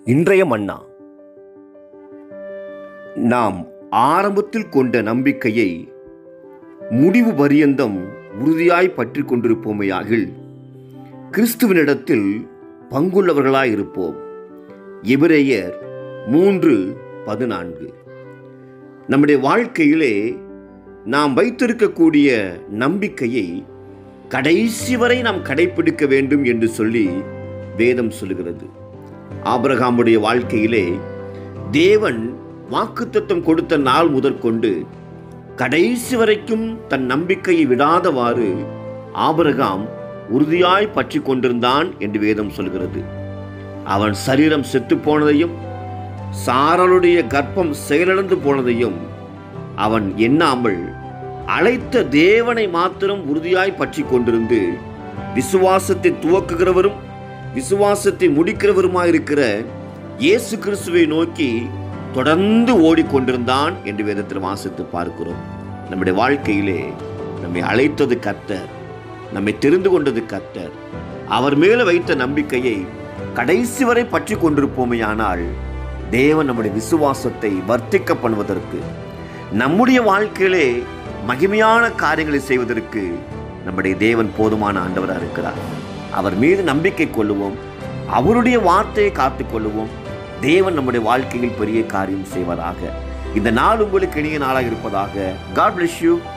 இன்றைய மன்னா நாம் ஆரம்பத்தில் கொண்ட நம்பிக்கையை முடிவு பரியந்தம் உறுதியாய் பற்றி கொண்டிருப்போமையாகில் கிறிஸ்துவனிடத்தில் பங்குள்ளவர்களாயிருப்போம் எபிரேயர் மூன்று பதினான்கு நம்முடைய வாழ்க்கையிலே நாம் வைத்திருக்கக்கூடிய நம்பிக்கையை கடைசி வரை நாம் கடைபிடிக்க வேண்டும் என்று சொல்லி வேதம் சொல்லுகிறது ஆபிரகாமுடைய வாழ்க்கையிலே தேவன் வாக்குத்தத்தம் கொடுத்த நாள் முதற்கொண்டு கடைசி வரைக்கும் தன் நம்பிக்கையை விடாதவாறு ஆபிரகாம் உறுதியாய் பற்றி கொண்டிருந்தான் என்று வேதம் சொல்கிறது அவன் சரீரம் செத்து போனதையும் சாரலுடைய கர்ப்பம் செயலிழந்து போனதையும் அவன் எண்ணாமல் அழைத்த தேவனை மாத்திரம் உறுதியாய் பற்றி கொண்டிருந்து விசுவாசத்தை துவக்குகிறவரும் விசுவாசத்தை முடிக்கிறவருமாயிருக்கிற இயேசு கிறிஸ்துவை நோக்கி தொடர்ந்து ஓடிக்கொண்டிருந்தான் என்று வேதத்தில் வாசித்து பார்க்கிறோம் நம்முடைய வாழ்க்கையிலே நம்மை அழைத்தது கர்த்தர் நம்மை தெரிந்து கொண்டது கர்த்தர் அவர் மேல வைத்த நம்பிக்கையை கடைசி வரை பற்றி கொண்டிருப்போமேயானால் தேவன் நம்முடைய விசுவாசத்தை வர்த்திக்க பண்ணுவதற்கு நம்முடைய வாழ்க்கையிலே மகிமையான காரியங்களை செய்வதற்கு நம்முடைய தேவன் போதுமான ஆண்டவராக இருக்கிறார் அவர் மீது நம்பிக்கை கொள்ளுவோம் அவருடைய வார்த்தையை காத்துக்கொள்ளுவோம் தேவன் நம்முடைய வாழ்க்கையில் பெரிய காரியம் செய்வதாக இந்த நாள் உங்களுக்கு இனிய நாளாக இருப்பதாக காட் bless யூ